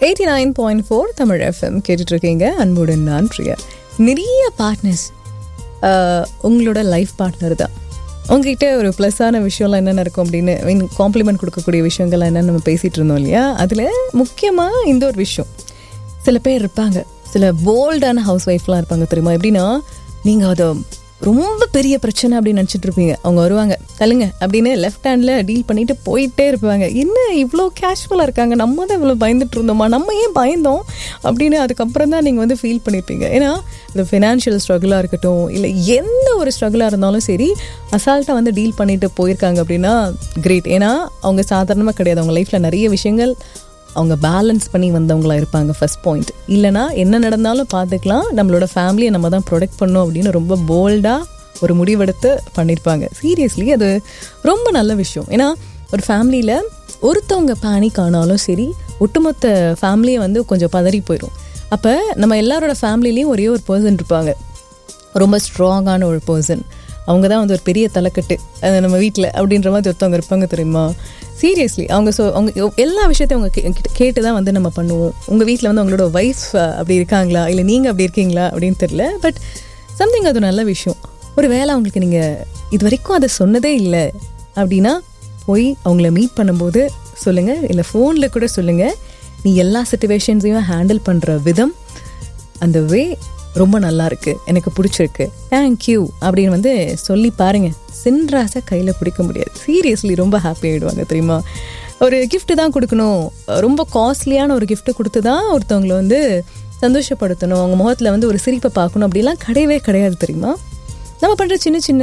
eighty nine point four Tamil FM கேட்டுட்ருக்கீங்க அன்புடன் நான் பிரியா நிறைய பார்ட்னர்ஸ் உங்களோட லைஃப் பார்ட்னர் தான் உங்ககிட்ட ஒரு ப்ளஸ்ஸான விஷயம்லாம் என்னென்ன இருக்கும் அப்படின்னு மீன் காம்ப்ளிமெண்ட் கொடுக்கக்கூடிய விஷயங்கள்லாம் என்னென்னு நம்ம பேசிகிட்டு இருந்தோம் இல்லையா அதில் முக்கியமாக இந்த ஒரு விஷயம் சில பேர் இருப்பாங்க சில போல்டான ஹவுஸ் ஒய்ஃப்லாம் இருப்பாங்க தெரியுமா எப்படின்னா நீங்கள் அதை ரொம்ப பெரிய பிரச்சனை அப்படின்னு நினச்சிட்டு இருப்பீங்க அவங்க வருவாங்க தள்ளுங்க அப்படின்னு லெஃப்ட் ஹேண்டில் டீல் பண்ணிட்டு போயிட்டே இருப்பாங்க என்ன இவ்வளோ கேஷுவலாக இருக்காங்க நம்ம தான் இவ்வளோ பயந்துட்டு இருந்தோமா நம்ம ஏன் பயந்தோம் அப்படின்னு அதுக்கப்புறம் தான் நீங்கள் வந்து ஃபீல் பண்ணியிருப்பீங்க ஏன்னா இந்த ஃபினான்ஷியல் ஸ்ட்ரகிளாக இருக்கட்டும் இல்லை எந்த ஒரு ஸ்ட்ரகிளாக இருந்தாலும் சரி அசால்ட்டாக வந்து டீல் பண்ணிட்டு போயிருக்காங்க அப்படின்னா கிரேட் ஏன்னா அவங்க சாதாரணமாக கிடையாது அவங்க லைஃப்பில் நிறைய விஷயங்கள் அவங்க பேலன்ஸ் பண்ணி வந்தவங்களா இருப்பாங்க ஃபர்ஸ்ட் பாயிண்ட் இல்லைனா என்ன நடந்தாலும் பார்த்துக்கலாம் நம்மளோட ஃபேமிலியை நம்ம தான் ப்ரொடெக்ட் பண்ணோம் அப்படின்னு ரொம்ப போல்டாக ஒரு முடிவெடுத்து பண்ணியிருப்பாங்க சீரியஸ்லி அது ரொம்ப நல்ல விஷயம் ஏன்னா ஒரு ஃபேமிலியில் ஒருத்தவங்க பேனிக் ஆனாலும் சரி ஒட்டுமொத்த ஃபேமிலியை வந்து கொஞ்சம் பதறி போயிடும் அப்போ நம்ம எல்லாரோட ஃபேமிலிலையும் ஒரே ஒரு பர்சன் இருப்பாங்க ரொம்ப ஸ்ட்ராங்கான ஒரு பர்சன் அவங்க தான் வந்து ஒரு பெரிய தலைக்கட்டு அது நம்ம வீட்டில் அப்படின்ற மாதிரி ஒருத்தவங்க இருப்பாங்க தெரியுமா சீரியஸ்லி அவங்க ஸோ அவங்க எல்லா விஷயத்தையும் அவங்க கே- கேட்டு தான் வந்து நம்ம பண்ணுவோம் உங்கள் வீட்டில் வந்து உங்களோட ஒய்ஃப் அப்படி இருக்காங்களா இல்லை நீங்கள் அப்படி இருக்கீங்களா அப்படின்னு தெரியல பட் சம்திங் அது ஒரு நல்ல விஷயம் ஒரு வேளை அவங்களுக்கு நீங்கள் இது வரைக்கும் அதை சொன்னதே இல்லை அப்படின்னா போய் அவங்கள மீட் பண்ணும்போது சொல்லுங்கள் இல்லை ஃபோனில் கூட சொல்லுங்கள் நீ எல்லா சுச்சுவேஷன்ஸையும் ஹேண்டில் பண்ணுற விதம் அந்த வே ரொம்ப நல்லா இருக்கு எனக்கு பிடிச்சிருக்கு தேங்க்யூ அப்படின்னு வந்து சொல்லி பாருங்க சின்ராசை கையில் பிடிக்க முடியாது சீரியஸ்லி ரொம்ப ஹாப்பி ஆகிடுவாங்க தெரியுமா ஒரு gift தான் கொடுக்கணும் ரொம்ப காஸ்ட்லியான ஒரு gift கொடுத்து தான் ஒருத்தவங்களை வந்து சந்தோஷப்படுத்தணும் அவங்க முகத்தில் வந்து ஒரு சிரிப்பை பார்க்கணும் அப்படிலாம் கிடையவே கிடையாது தெரியுமா நம்ம பண்ணுற சின்ன சின்ன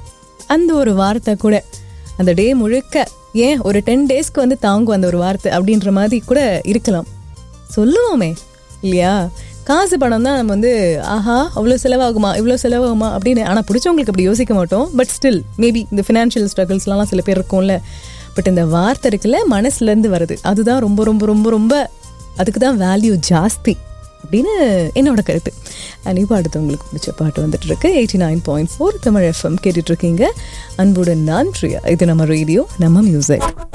அந்த ஒரு வார்த்தை கூட அந்த டே முழுக்க ஏன் ஒரு டென் டேஸ்க்கு வந்து தாங்கும் அந்த ஒரு வார்த்தை அப்படின்ற மாதிரி கூட இருக்கலாம் சொல்லுவோமே இல்லையா காசு பணம் தான் நம்ம வந்து ஆஹா அவ்வளோ செலவாகுமா இவ்வளோ செலவாகுமா அப்படின்னு ஆனால் பிடிச்சவங்களுக்கு அப்படி யோசிக்க மாட்டோம் பட் ஸ்டில் மேபி இந்த ஃபினான்ஷியல் ஸ்ட்ரகிள்ஸ்லாம் சில பேர் இருக்கும்ல பட் இந்த வார்த்தை இருக்குல்ல மனசுலேருந்து வருது அதுதான் ரொம்ப ரொம்ப ரொம்ப ரொம்ப அதுக்கு தான் வேல்யூ ஜாஸ்தி அப்படின்னு என்னோட கருத்து இப்போ அடுத்து உங்களுக்கு பிடிச்ச பாட்டு வந்துட்டு இருக்கு eighty nine point four Tamil FM கேட்டுட்டு இருக்கீங்க அன்புடன் நான் பிரியா இது நம்ம ரேடியோ நம்ம மியூசிக்